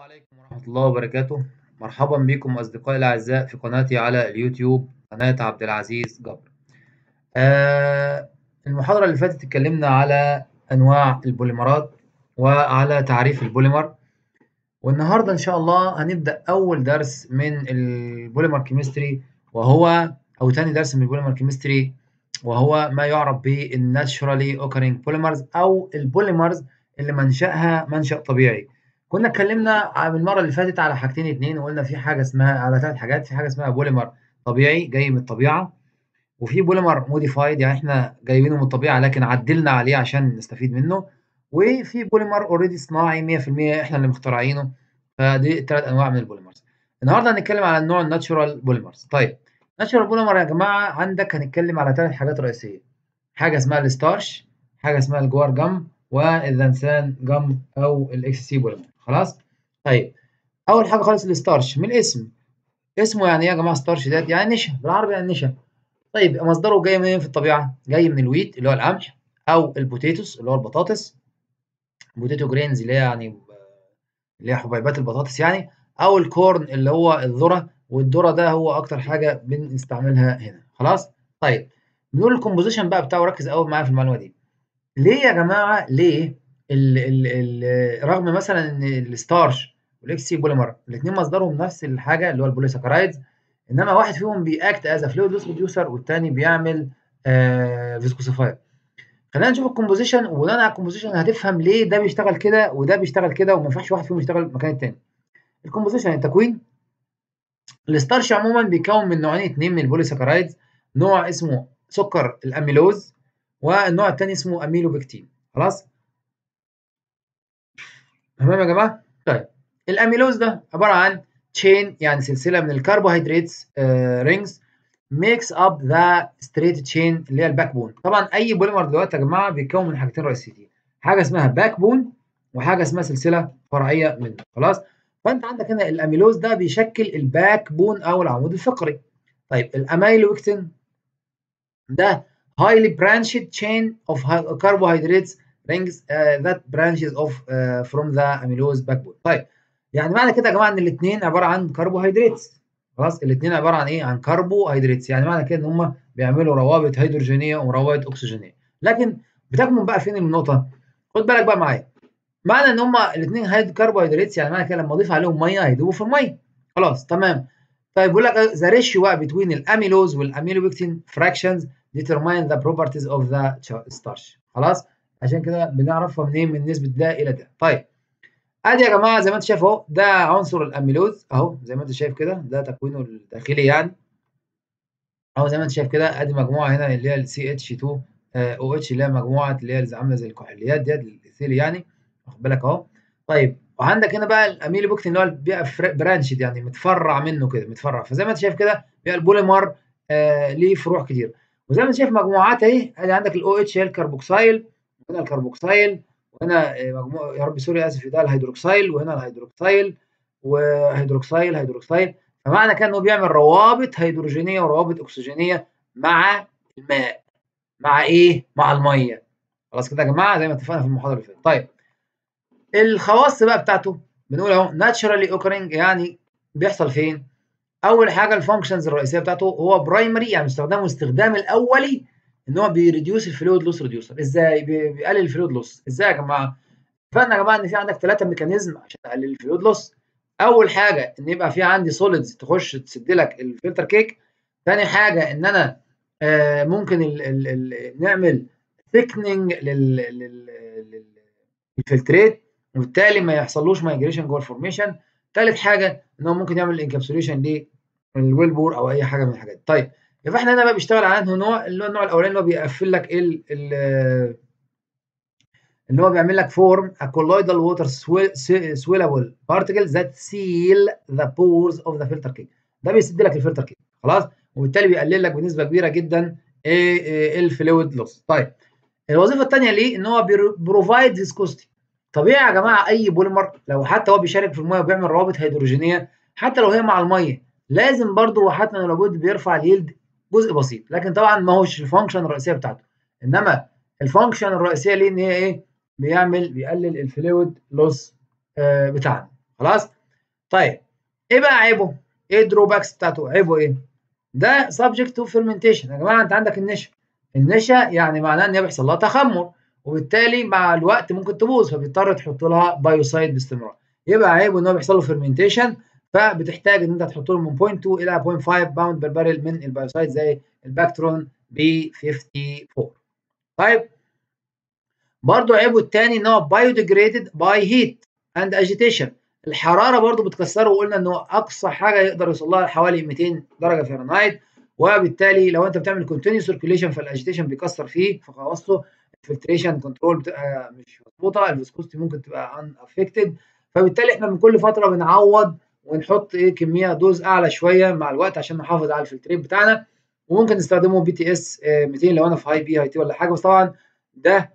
عليكم ورحمة الله وبركاته مرحبا بكم أصدقائي الأعزاء في قناتي على اليوتيوب قناة عبد العزيز جبر آه المحاضرة اللي فاتت اتكلمنا على أنواع البوليمرات وعلى تعريف البوليمر والنهاردة إن شاء الله هنبدأ أول درس من البوليمر كيمستري وهو أو تاني درس من البوليمر كيمستري وهو ما يعرف بالناتشورالي اوكرينج بوليمرز أو البوليمرز اللي منشأها منشأ طبيعي كنا اتكلمنا من المره اللي فاتت على حاجتين اتنين وقلنا في حاجه اسمها على ثلاث حاجات في حاجه اسمها بوليمر طبيعي جاي من الطبيعه وفي بوليمر موديفايد يعني احنا جايبينه من الطبيعه لكن عدلنا عليه عشان نستفيد منه وفي بوليمر اوريدي صناعي 100% احنا اللي مخترعينه فدي ثلاث انواع من البوليمرز النهارده هنتكلم على النوع الناتشورال بوليمرز طيب ناتشورال بوليمر يا جماعه عندك هنتكلم على ثلاث حاجات رئيسيه حاجه اسمها الستارش حاجه اسمها الجوار جم واللانسان جم او الاكس سي بوليمر خلاص طيب اول حاجه خالص الستارش من الاسم اسمه يعني ايه يا جماعه ستارش ديت يعني نشا بالعربي يعني نشا طيب مصدره جاي منين في الطبيعه جاي من الويت اللي هو القمح او البوتيتوس اللي هو البطاطس بوتيتو جرينز اللي هي يعني اللي هي حبيبات البطاطس يعني او الكورن اللي هو الذره والذره ده هو اكتر حاجه بنستعملها هنا خلاص طيب بنقول الكومبوزيشن بقى بتاعه ركز قوي معايا في المعلومه دي ليه يا جماعه ليه ال ال ال رغم مثلا ان الستارش والاكس سي بوليمر الاثنين مصدرهم نفس الحاجه اللي هو البوليساكرايدز انما واحد فيهم بياكت از فلويد لوس ريديوسر والثاني بيعمل آه فيسكوسيفاير خلينا نشوف الكومبوزيشن وبناء على الكومبوزيشن هتفهم ليه ده بيشتغل كده وده بيشتغل كده وما ينفعش واحد فيهم يشتغل مكان الثاني الكومبوزيشن التكوين الستارش عموما بيكون من نوعين اثنين من البوليساكرايدز نوع اسمه سكر الاميلوز والنوع الثاني اسمه اميلوبكتين خلاص تمام يا جماعه طيب الاميلوز ده عباره عن تشين يعني سلسله من الكربوهيدرات رينجز ميكس اب ذا ستريت تشين اللي هي الباك بون طبعا اي بوليمر دلوقتي يا جماعه بيتكون من حاجتين رئيسيتين حاجه اسمها باك بون وحاجه اسمها سلسله فرعيه منه خلاص فانت عندك هنا الاميلوز ده بيشكل الباك بون او العمود الفقري طيب الاميلوكتين ده highly branched chain of carbohydrates rings uh, that branches off uh, from the amylose backbone. طيب يعني معنى كده يا جماعه ان الاثنين عباره عن كربوهيدرات خلاص الاثنين عباره عن ايه؟ عن كربوهيدرات يعني معنى كده ان هم بيعملوا روابط هيدروجينيه وروابط اكسجينيه لكن بتكمن بقى فين النقطه؟ خد بالك بقى معايا معنى ان هم الاثنين هيد كربوهيدرات يعني معنى كده لما اضيف عليهم ميه هيدوبوا في الميه خلاص تمام طيب بيقول لك ذا ريشيو بقى بين الاميلوز والاميلوبكتين fractions determine the properties of the starch خلاص عشان كده بنعرفها منين من نسبه ده الى ده طيب ادي يا جماعه زي ما انت شايف اهو ده عنصر الاميلوز اهو زي ما انت شايف كده ده تكوينه الداخلي يعني اهو زي ما انت شايف كده ادي مجموعه هنا اللي هي السي اتش 2 او اتش اللي هي مجموعه اللي هي عامله زي الكحوليات ديت الايثيلي يعني واخد بالك اهو طيب وعندك هنا بقى الاميلوبكتين اللي هو بيبقى برانشد يعني متفرع منه كده متفرع فزي ما انت شايف كده بيبقى البوليمر آه ليه فروع كتير وزي ما انت شايف مجموعات اهي ادي عندك الاو اتش هي الكربوكسيل وهنا الكربوكسيل وهنا مجموعه يا رب سوري اسف ده الهيدروكسيل وهنا الهيدروكسيل وهيدروكسيل هيدروكسيل فمعنى كده انه بيعمل روابط هيدروجينيه وروابط اكسجينيه مع الماء مع ايه؟ مع الميه خلاص كده يا جماعه زي ما اتفقنا في المحاضره اللي فاتت طيب الخواص بقى بتاعته بنقول اهو ناتشرالي اوكرينج يعني بيحصل فين؟ اول حاجه الفانكشنز الرئيسيه بتاعته هو برايمري يعني استخدامه الاستخدام الاولي ان هو بيريديوس الفلويد لوس ريديوسر ازاي بيقلل الفلويد لوس ازاي يا جماعه اتفقنا يا جماعه ان في عندك ثلاثه ميكانيزم عشان اقلل الفلويد لوس اول حاجه ان يبقى في عندي سوليدز تخش تسد لك الفلتر كيك ثاني حاجه ان انا آه ممكن ال ال ال نعمل ثيكننج للفلتريت وبالتالي ما يحصلوش مايجريشن جوه الفورميشن ثالث حاجه ان هو ممكن يعمل انكابسوليشن للويل بور او اي حاجه من الحاجات دي طيب يبقى احنا هنا بقى بيشتغل على انه نوع اللي هو النوع الاولاني اللي هو بيقفل لك ال ال اللي هو بيعمل لك فورم a colloidal water swellable particles that seal the pores of the filter cake ده بيسد لك الفلتر كيك خلاص وبالتالي بيقلل لك بنسبه كبيره جدا الفلويد لوس طيب الوظيفه الثانيه ليه ان هو بروفايد فيسكوستي طبيعي يا جماعه اي بوليمر لو حتى هو بيشارك في الميه وبيعمل روابط هيدروجينيه حتى لو هي مع الميه لازم برضه وحتى لو لابد بيرفع اليلد جزء بسيط لكن طبعا ما هوش الفانكشن الرئيسيه بتاعته انما الفانكشن الرئيسيه ليه ان هي ايه بيعمل بيقلل الفلويد لوس آه بتاعنا خلاص طيب ايه بقى عيبه؟ ايه الدروباكس بتاعته؟ عيبه ايه؟ ده subject to fermentation يا جماعه انت عندك النشا النشا يعني معناه ان هي بيحصل لها تخمر وبالتالي مع الوقت ممكن تبوظ فبيضطر تحط لها بايوسايد باستمرار يبقى عيبه ان هو بيحصل له فيرمنتيشن فبتحتاج ان انت تحط له من 0.2 الى 0.5 باوند بير بارل من البايوسايد زي الباكترون ب 54 طيب برضو عيبه الثاني ان هو بايوديجريدد باي هيت اند اجيتيشن الحراره برضو بتكسره وقلنا انه اقصى حاجه يقدر يوصل لها حوالي 200 درجه فahrenheit وبالتالي لو انت بتعمل كونتينيوس سيركيوليشن فالاجيتيشن بيكسر فيه فخواصه الفلتريشن كنترول بتبقى مش مظبوطه الفيسكوستي ممكن تبقى ان افكتد فبالتالي احنا من كل فتره بنعوض ونحط ايه كميه دوز اعلى شويه مع الوقت عشان نحافظ على الفلتريت بتاعنا وممكن نستخدمه بي تي اس 200 لو انا في هاي بي هاي تي ولا حاجه بس طبعا ده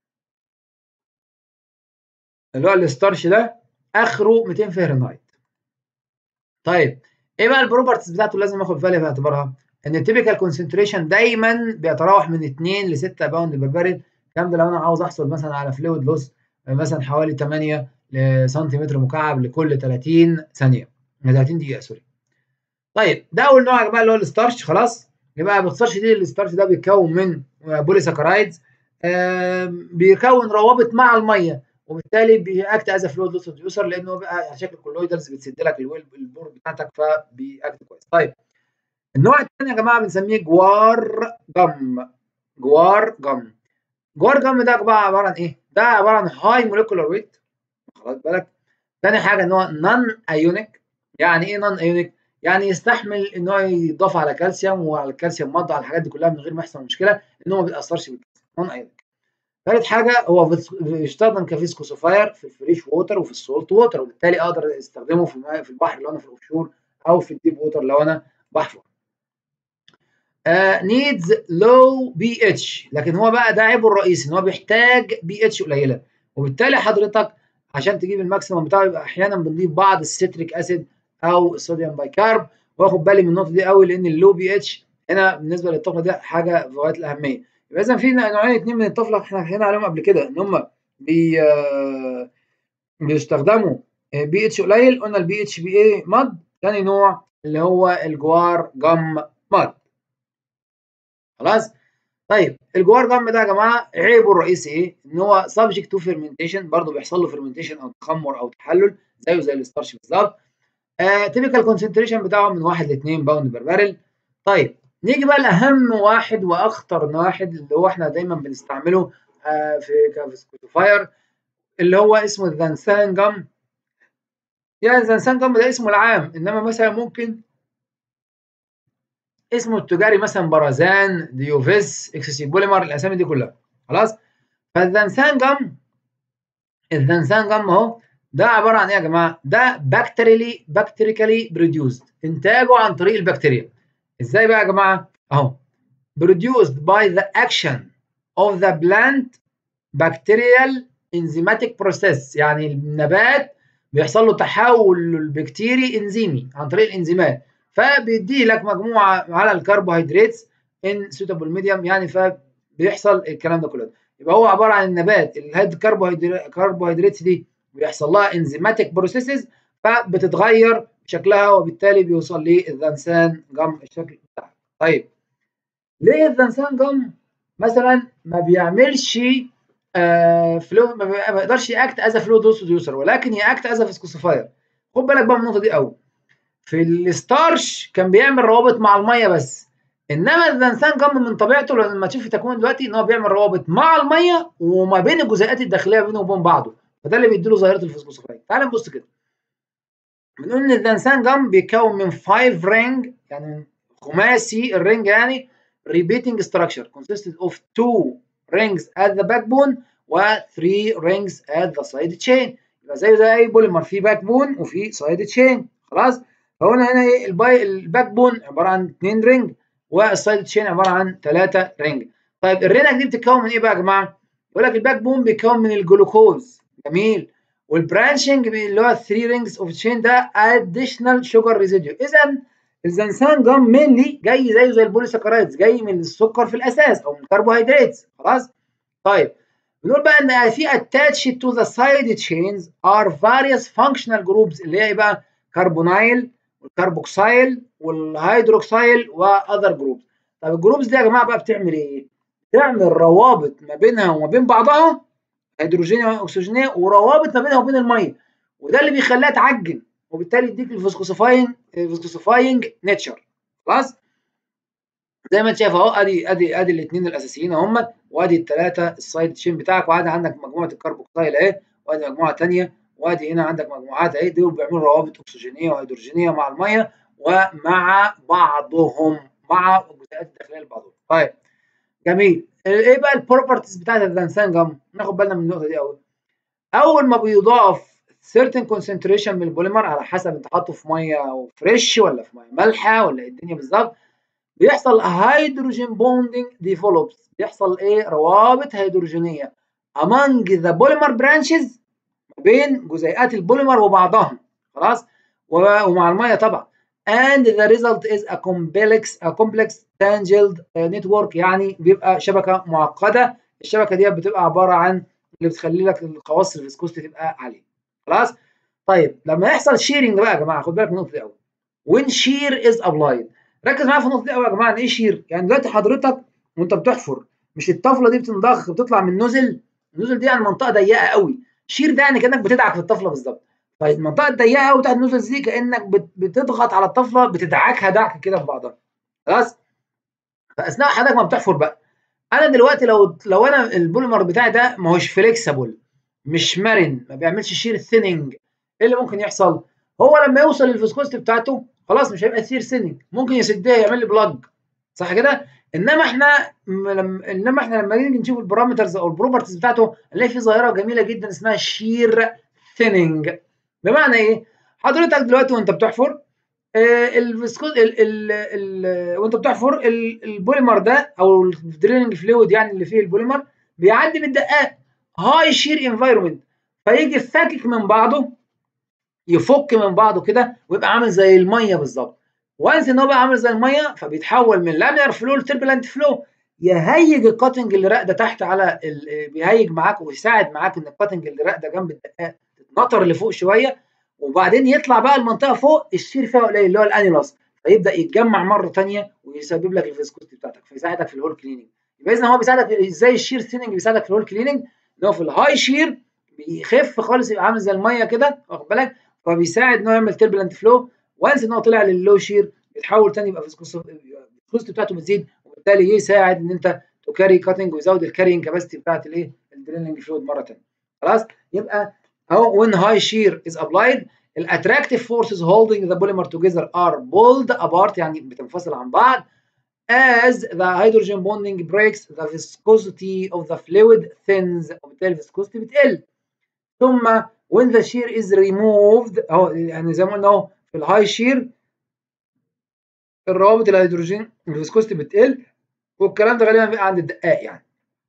اللي هو الستارش ده اخره 200 فهرنهايت طيب ايه بقى البروبرتيز بتاعته لازم اخد بالي في اعتبارها ان التيبيكال كونسنتريشن دايما بيتراوح من 2 ل 6 باوند بير بارل الكلام ده لو انا عاوز احصل مثلا على فلويد لوس مثلا حوالي 8 سنتيمتر مكعب لكل 30 ثانيه 30 دقيقه سوري طيب ده اول نوع يا جماعه اللي هو الستارش خلاص يبقى باختصار شديد الستارش ده بيتكون من بوليساكرايدز بيكون روابط مع الميه وبالتالي بيأكت از فلويد لوس ريديوسر لانه بقى على شكل كولويدرز بتسد لك البور بتاعتك فبيأكت كويس طيب النوع الثاني يا جماعه بنسميه جوار جم جوار جم جوار جم ده بقى عباره عن ايه؟ ده عباره عن هاي موليكولار ويت خلاص بالك ثاني حاجه ان هو نون ايونيك يعني ايه نون ايونيك؟ يعني يستحمل ان هو يضاف على كالسيوم وعلى الكالسيوم مضى على الحاجات دي كلها من غير ما يحصل مشكله ان هو ما بيتاثرش بالكالسيوم نون ايونيك ثالث حاجه هو بيستخدم كفيسكوسوفاير في الفريش ووتر وفي السولت ووتر وبالتالي اقدر استخدمه في في البحر لو انا في الاوفشور او في الديب ووتر لو انا بحفر نيدز لو بي اتش لكن هو بقى ده عيبه الرئيسي ان هو بيحتاج بي اتش قليله وبالتالي حضرتك عشان تجيب الماكسيمم بتاعه يبقى احيانا بنضيف بعض السيتريك اسيد او الصوديوم بايكارب واخد بالي من النقطه دي قوي لان اللو بي اتش هنا بالنسبه للطفله ده حاجه في غايه الاهميه يبقى اذا في نوعين اثنين من الطفله احنا حكينا عليهم قبل كده ان هم بي بيستخدموا بي اتش قليل قلنا البي اتش بي اي مد ثاني نوع اللي هو الجوار جم مد خلاص طيب الجوار جم ده يا جماعه عيبه الرئيسي ايه؟ ان هو سبجكت تو فيرمنتيشن برضه بيحصل له فيرمنتيشن او تخمر او تحلل زيه زي الستارش بالظبط تيبيكال كونسنتريشن بتاعه من 1 ل 2 باوند بير بارل طيب نيجي بقى لاهم واحد واخطر واحد اللي هو احنا دايما بنستعمله آه في كفاير اللي هو اسمه الذنسان جم يعني الذنسان جم ده اسمه العام انما مثلا ممكن اسمه التجاري مثلا برازان ديوفيس اكسسي بوليمر الاسامي دي كلها خلاص فالذنسان جم الذنسان جم اهو ده عباره عن ايه يا جماعه ده بكتيريالي بكتيريكالي بروديوسد انتاجه عن طريق البكتيريا ازاي بقى يا جماعه اهو produced by the action of the plant bacterial enzymatic process يعني النبات بيحصل له تحول بكتيري انزيمي عن طريق الانزيمات فبيدي لك مجموعه على الكربوهيدرات ان suitable medium يعني فبيحصل الكلام ده كله يبقى هو عباره عن النبات الهيد كربوهيدرات دي بيحصل لها انزيماتيك بروسيسز فبتتغير شكلها وبالتالي بيوصل للذنسان جم الشكل بتاعها. طيب ليه الذنسان جم مثلا ما بيعملش آه فلو ما بيقدرش ياكت از فلو دوس ريديوسر ولكن ياكت از فيسكوسيفاير خد بالك بقى من النقطه دي قوي في الستارش كان بيعمل روابط مع الميه بس انما الذنسان جم من طبيعته لما تشوف تكوين دلوقتي ان هو بيعمل روابط مع الميه وما بين الجزيئات الداخليه بينه وبين بعضه فده اللي بيديله ظاهره الفيسكوسيفاير تعال نبص كده بنقول ان الذنسان جم بيتكون من 5 رينج يعني خماسي الرينج يعني repeating structure consisted of two rings at the backbone و 3 rings at the side chain يبقى زيه زي اي بوليمر في باك بون وفي سايد تشين خلاص فهنا هنا ايه الباي الباك بون عباره عن 2 رينج والسايد تشين عباره عن 3 رينج طيب الرينج دي بتتكون من ايه بقى يا جماعه؟ يقول لك الباك بون بيتكون من الجلوكوز جميل والبرانشنج اللي هو 3 رينجز اوف تشين ده اديشنال شوجر ريزيديو اذا الزنسان جام مينلي جاي زيه زي البوليساكرايدز جاي من السكر في الاساس او من الكربوهيدرات خلاص طيب بنقول بقى ان في attached to the side chains are various functional groups اللي هي ايه بقى كربونايل والكربوكسايل والهيدروكسايل واذر جروبس طب الجروبس دي يا جماعه بقى بتعمل ايه؟ بتعمل روابط ما بينها وما بين بعضها هيدروجينيه واكسجينيه وروابط ما بينها وبين الميه وده اللي بيخليها تعجن وبالتالي يديك الفسكوسيفاينج الفسكوسيفاينج نيتشر خلاص زي ما انت شايف اهو ادي ادي ادي الاثنين الاساسيين اهم وادي الثلاثه السايد تشين بتاعك وادي عندك مجموعه الكربوكسيل اهي وادي مجموعه ثانيه وادي هنا عندك مجموعات اهي دول بيعملوا روابط اكسجينيه وهيدروجينيه مع الميه ومع بعضهم مع الجزيئات الداخليه لبعضهم طيب جميل ايه بقى البروبرتيز بتاعت الدانسان جام ناخد بالنا من النقطه دي قوي اول ما بيضاف certain concentration من البوليمر على حسب انت حاطه في ميه فريش ولا في ميه مالحه ولا ايه الدنيا بالظبط بيحصل هيدروجين بوندنج ديفلوبس بيحصل ايه روابط هيدروجينيه among the polymer branches بين جزيئات البوليمر وبعضها خلاص ومع الميه طبعا and the result is a complex a complex tangled network يعني بيبقى شبكه معقده الشبكه دي بتبقى عباره عن اللي بتخلي لك الخواص الفيسكوستي تبقى عاليه خلاص طيب لما يحصل شيرنج بقى يا جماعه خد بالك من النقطه دي قوي when shear is applied ركز معايا في النقطه دي قوي يا جماعه يعني ايه شير يعني دلوقتي حضرتك وانت بتحفر مش الطفله دي بتنضخ بتطلع من نزل النزل دي يعني منطقه ضيقه قوي شير ده يعني كانك بتدعك في الطفله بالظبط فالمنطقه الضيقه قوي بتاعت النزل دي كانك بتضغط على الطفله بتدعكها دعك كده في بعضها خلاص فاثناء حضرتك ما بتحفر بقى انا دلوقتي لو لو انا البوليمر بتاعي ده ما هوش فليكسبل مش مرن ما بيعملش شير ثيننج ايه اللي ممكن يحصل هو لما يوصل للفيسكوستي بتاعته خلاص مش هيبقى كتير سننج ممكن يسدها يعمل لي بلاج صح كده انما احنا لما انما احنا لما نيجي نشوف البارامترز او البروبرتيز بتاعته نلاقي في ظاهره جميله جدا اسمها شير ثيننج بمعنى ايه حضرتك دلوقتي وانت بتحفر آه الفسكوز ال ال ال وانت بتحفر البوليمر ده او الدريلنج فلويد يعني اللي فيه البوليمر بيعدي بالدقات هاي شير انفايرمنت فيجي فاكك من بعضه يفك من بعضه كده ويبقى عامل زي الميه بالظبط وانس ان هو بقى عامل زي الميه فبيتحول من لامينر فلو لتربلنت فلو يهيج الكاتنج اللي راقده تحت على بيهيج معاك ويساعد معاك ان الكاتنج اللي راقده جنب الدقات تتنطر لفوق شويه وبعدين يطلع بقى المنطقه فوق الشير فيها قليل اللي هو الانيلاس فيبدا يتجمع مره ثانيه ويسبب لك الفيسكوستي بتاعتك فيساعدك في الهول كليننج يبقى اذا هو بيساعدك ازاي الشير ثيننج بيساعدك في الهول كليننج ان هو في الهاي شير بيخف خالص يبقى عامل زي الميه كده واخد بالك فبيساعد ان هو يعمل تربلنت فلو وانس ان هو طلع لللو شير بيتحول تاني يبقى الفيسكوستي بتاعته بتزيد وبالتالي يساعد ان انت تكاري كاتنج ويزود الكارينج كاباسيتي بتاعت الايه الدريلنج فلويد مره ثانيه خلاص يبقى اهو when high shear is applied الاتراكتيف forces holding the polymer together are pulled apart يعني بتنفصل عن بعض as the hydrogen bonding breaks the viscosity of the fluid thins وبالتالي الفيسكوستي بتقل ثم when the shear is removed اهو يعني زي ما قلنا اهو في الهاي شير الروابط الهيدروجين الفيسكوستي بتقل والكلام ده غالبا بيبقى عند الدقائق يعني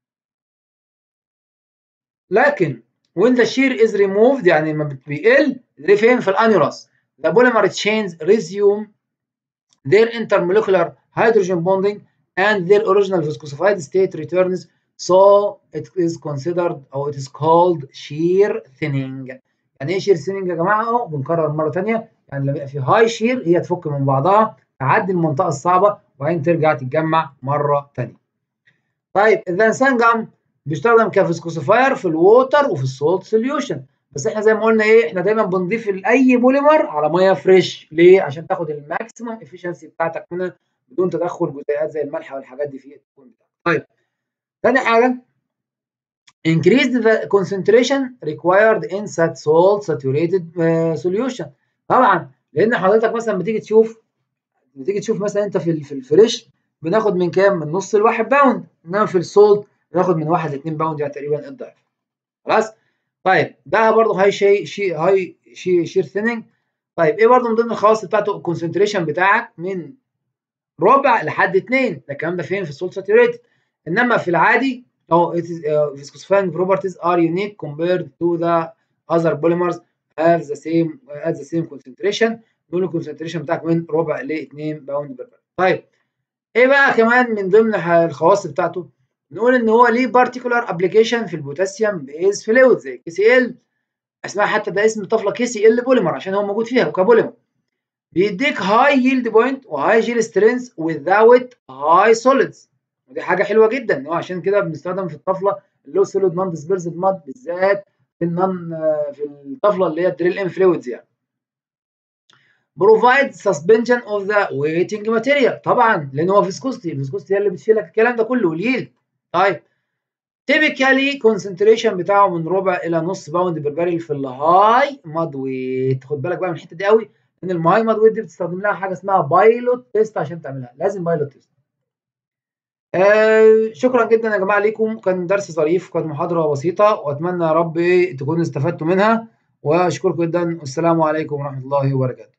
لكن when the shear is removed يعني لما بيقل ده فين في الانيولاس the polymer chains resume their intermolecular hydrogen bonding and their original viscosified state returns so it is considered or it is called shear thinning يعني ايه shear thinning يا جماعه اهو بنكرر مره ثانيه يعني لما يبقى في هاي شير هي تفك من بعضها تعدي المنطقه الصعبه وبعدين ترجع تتجمع مره ثانيه طيب الانسان جام بيستخدم كفيسكوسيفاير في الووتر وفي السولت سوليوشن بس احنا زي ما قلنا ايه احنا دايما بنضيف لاي بوليمر على ميه فريش ليه عشان تاخد الماكسيمم افشنسي بتاعتك منها بدون تدخل جزيئات زي الملح والحاجات دي في التكوين بتاعك طيب ثاني حاجه increase the concentration required in that salt saturated uh, solution طبعا لان حضرتك مثلا بتيجي تشوف بتيجي تشوف مثلا انت في في الفريش بناخد من كام من نص لواحد باوند انما في السولت بناخد من واحد ل 2 باوند يعني تقريبا الضعف خلاص طيب ده برضه هاي شيء شيء هاي شيء شير ثيننج طيب ايه برضه من ضمن الخواص بتاعته الكونسنتريشن بتاعك من ربع لحد 2 ده الكلام ده فين في السولت ساتوريتد انما في العادي او it is uh, viscosifying properties are unique compared to the other polymers have the same uh, at the same concentration نقول الكونسنتريشن بتاعك من ربع ل 2 باوند بير طيب ايه بقى كمان من ضمن الخواص بتاعته نقول ان هو ليه بارتيكولار ابلكيشن في البوتاسيوم بيز فلويد زي كي سي ال اسمها حتى ده اسم طفله كي سي ال بوليمر عشان هو موجود فيها كبوليمر بيديك هاي يلد بوينت وهاي جيل سترينث without هاي سوليدز ودي حاجه حلوه جدا وعشان كده بنستخدم في الطفله اللو سوليد نون ديسبيرسد ماد بالذات في النون في الطفله اللي هي الدريل ان فلويدز يعني provide suspension of the waiting material طبعا لان هو فيسكوستي الفيسكوستي هي اللي بتشيلك الكلام ده كله واليلد طيب typically concentration بتاعه من ربع الى نص باوند بير باريل في الهاي ماد ويت خد بالك بقى من الحته دي قوي ان الهاي ماد ويت دي بتستخدم لها حاجه اسمها بايلوت تيست عشان تعملها لازم بايلوت تيست آه شكرا جدا يا جماعه ليكم كان درس ظريف كانت محاضره بسيطه واتمنى يا رب تكونوا استفدتوا منها واشكركم جدا والسلام عليكم ورحمه الله وبركاته